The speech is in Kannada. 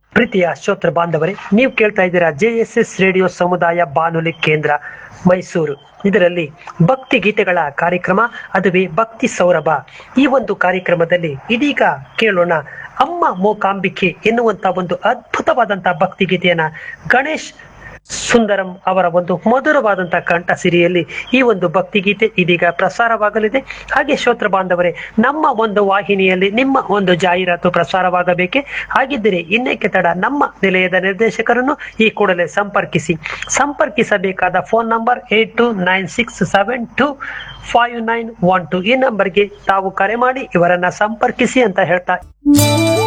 ಪ್ರೀತಿಯ ಶ್ರೋತೃ ಬಾಂಧವರೇ ನೀವು ಕೇಳ್ತಾ ಇದ್ದೀರಾ ಜೆ ಎಸ್ ಎಸ್ ರೇಡಿಯೋ ಸಮುದಾಯ ಬಾನುಲಿ ಕೇಂದ್ರ ಮೈಸೂರು ಇದರಲ್ಲಿ ಭಕ್ತಿ ಗೀತೆಗಳ ಕಾರ್ಯಕ್ರಮ ಅದುವೇ ಭಕ್ತಿ ಸೌರಭ ಈ ಒಂದು ಕಾರ್ಯಕ್ರಮದಲ್ಲಿ ಇದೀಗ ಕೇಳೋಣ ಅಮ್ಮ ಮೂಕಾಂಬಿಕೆ ಎನ್ನುವಂತ ಒಂದು ಅದ್ಭುತವಾದಂತಹ ಭಕ್ತಿ ಗೀತೆಯನ್ನ ಗಣೇಶ್ ಸುಂದರಂ ಅವರ ಒಂದು ಮಧುರವಾದಂತಹ ಕಂಠ ಸಿರಿಯಲ್ಲಿ ಈ ಒಂದು ಭಕ್ತಿ ಗೀತೆ ಇದೀಗ ಪ್ರಸಾರವಾಗಲಿದೆ ಹಾಗೆ ಶ್ರೋತ್ರ ಬಾಂಧವರೇ ನಮ್ಮ ಒಂದು ವಾಹಿನಿಯಲ್ಲಿ ನಿಮ್ಮ ಒಂದು ಜಾಹೀರಾತು ಪ್ರಸಾರವಾಗಬೇಕೆ ಹಾಗಿದ್ದರೆ ಇನ್ನೇಕೆ ತಡ ನಮ್ಮ ನಿಲಯದ ನಿರ್ದೇಶಕರನ್ನು ಈ ಕೂಡಲೇ ಸಂಪರ್ಕಿಸಿ ಸಂಪರ್ಕಿಸಬೇಕಾದ phone number eight two nine six seven two five nine one two ಈ ನಂಬರ್ಗೆ ತಾವು ಕರೆ ಮಾಡಿ ಇವರನ್ನ ಸಂಪರ್ಕಿಸಿ ಅಂತ ಹೇಳ್ತಾ